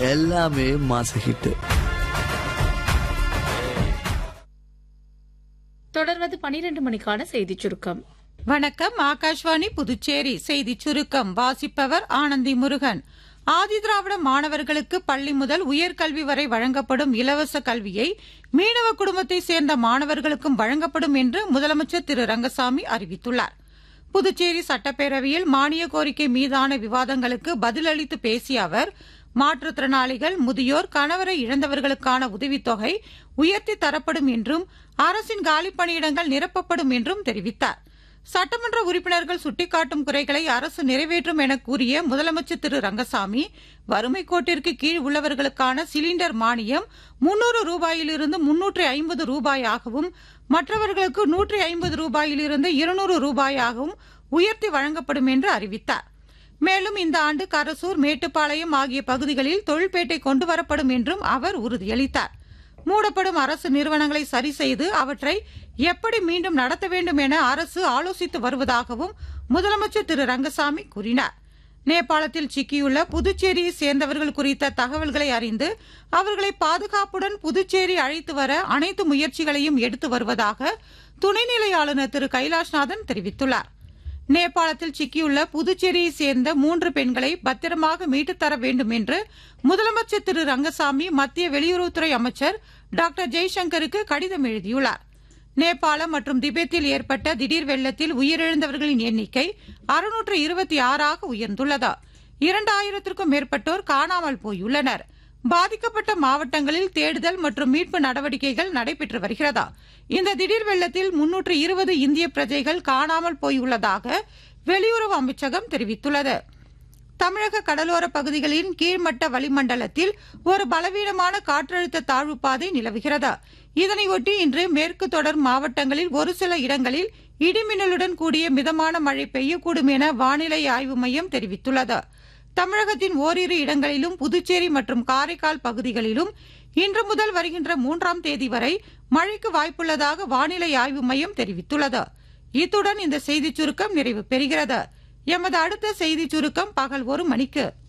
எல்லாமே மாச ஹிட் தொடர்வது பனிரெண்டு மணிக்கான செய்திச் சுருக்கம் வணக்கம் ஆகாஷ்வாணி புதுச்சேரி செய்தி சுருக்கம் வாசிப்பவர் ஆனந்தி முருகன் ஆதிதிராவிட மாணவர்களுக்கு பள்ளி முதல் உயர்கல்வி வரை வழங்கப்படும் இலவச கல்வியை மீனவ குடும்பத்தை சேர்ந்த மாணவர்களுக்கும் வழங்கப்படும் என்று முதலமைச்சர் திரு ரங்கசாமி அறிவித்துள்ளார் புதுச்சேரி சட்டப்பேரவையில் மானிய கோரிக்கை மீதான விவாதங்களுக்கு பதிலளித்து பேசிய அவர் மாற்றுத்திறனாளிகள் முதியோர் கணவரை இழந்தவர்களுக்கான உதவித்தொகை உயர்த்தி தரப்படும் என்றும் அரசின் காலிப் பணியிடங்கள் நிரப்பப்படும் என்றும் தெரிவித்தார் சட்டமன்ற உறுப்பினர்கள் சுட்டிக்காட்டும் குறைகளை அரசு நிறைவேற்றும் என கூறிய முதலமைச்சர் திரு ரங்கசாமி வறுமை கோட்டிற்கு கீழ் உள்ளவர்களுக்கான சிலிண்டர் மானியம் முன்னூறு ரூபாயிலிருந்து முன்னூற்றி ஐம்பது ரூபாயாகவும் மற்றவர்களுக்கு நூற்றி ஐம்பது ரூபாயிலிருந்து இருநூறு ரூபாயாகவும் உயர்த்தி வழங்கப்படும் என்று அறிவித்தார் மேலும் இந்த ஆண்டு கரசூர் மேட்டுப்பாளையம் ஆகிய பகுதிகளில் தொழில்பேட்டை கொண்டுவரப்படும் என்றும் அவர் உறுதியளித்தார் மூடப்படும் அரசு நிறுவனங்களை சரி செய்து அவற்றை எப்படி மீண்டும் நடத்த வேண்டும் என அரசு ஆலோசித்து வருவதாகவும் முதலமைச்சர் திரு ரங்கசாமி கூறினார் நேபாளத்தில் சிக்கியுள்ள புதுச்சேரியை சேர்ந்தவர்கள் குறித்த தகவல்களை அறிந்து அவர்களை பாதுகாப்புடன் புதுச்சேரி அழைத்து வர அனைத்து முயற்சிகளையும் எடுத்து வருவதாக துணைநிலை ஆளுநர் திரு கைலாஷ்நாதன் தெரிவித்துள்ளார் நேபாளத்தில் சிக்கியுள்ள புதுச்சேரியை சேர்ந்த மூன்று பெண்களை பத்திரமாக மீட்டுத் தர வேண்டும் என்று முதலமைச்சர் திரு ரங்கசாமி மத்திய வெளியுறவுத்துறை அமைச்சர் டாக்டர் ஜெய்சங்கருக்கு கடிதம் எழுதியுள்ளார் நேபாளம் மற்றும் திபெத்தில் ஏற்பட்ட திடீர் வெள்ளத்தில் உயிரிழந்தவர்களின் எண்ணிக்கை அறுநூற்று இருபத்தி ஆறாக உயர்ந்துள்ளது இரண்டாயிரத்திற்கும் மேற்பட்டோர் காணாமல் போயுள்ளனர் பாதிக்கப்பட்ட மாவட்டங்களில் தேடுதல் மற்றும் மீட்பு நடவடிக்கைகள் நடைபெற்று வருகிறதா இந்த திடீர் வெள்ளத்தில் முன்னூற்று இருபது இந்திய பிரஜைகள் காணாமல் போயுள்ளதாக வெளியுறவு அமைச்சகம் தெரிவித்துள்ளது தமிழக கடலோர பகுதிகளின் கீழ்மட்ட வளிமண்டலத்தில் ஒரு பலவீனமான காற்றழுத்த தாழ்வு பாதை நிலவுகிறது இதனையொட்டி இன்று மேற்கு தொடர் மாவட்டங்களில் ஒரு சில இடங்களில் இடிமின்னலுடன் கூடிய மிதமான மழை பெய்யக்கூடும் என வானிலை ஆய்வு மையம் தெரிவித்துள்ளது தமிழகத்தின் ஓரிரு இடங்களிலும் புதுச்சேரி மற்றும் காரைக்கால் பகுதிகளிலும் இன்று முதல் வருகின்ற மூன்றாம் தேதி வரை மழைக்கு வாய்ப்புள்ளதாக வானிலை ஆய்வு மையம் தெரிவித்துள்ளது இத்துடன் இந்த செய்திச் சுருக்கம் நிறைவு பெறுகிறது எமது அடுத்த செய்திச் சுருக்கம் பகல் ஒரு மணிக்கு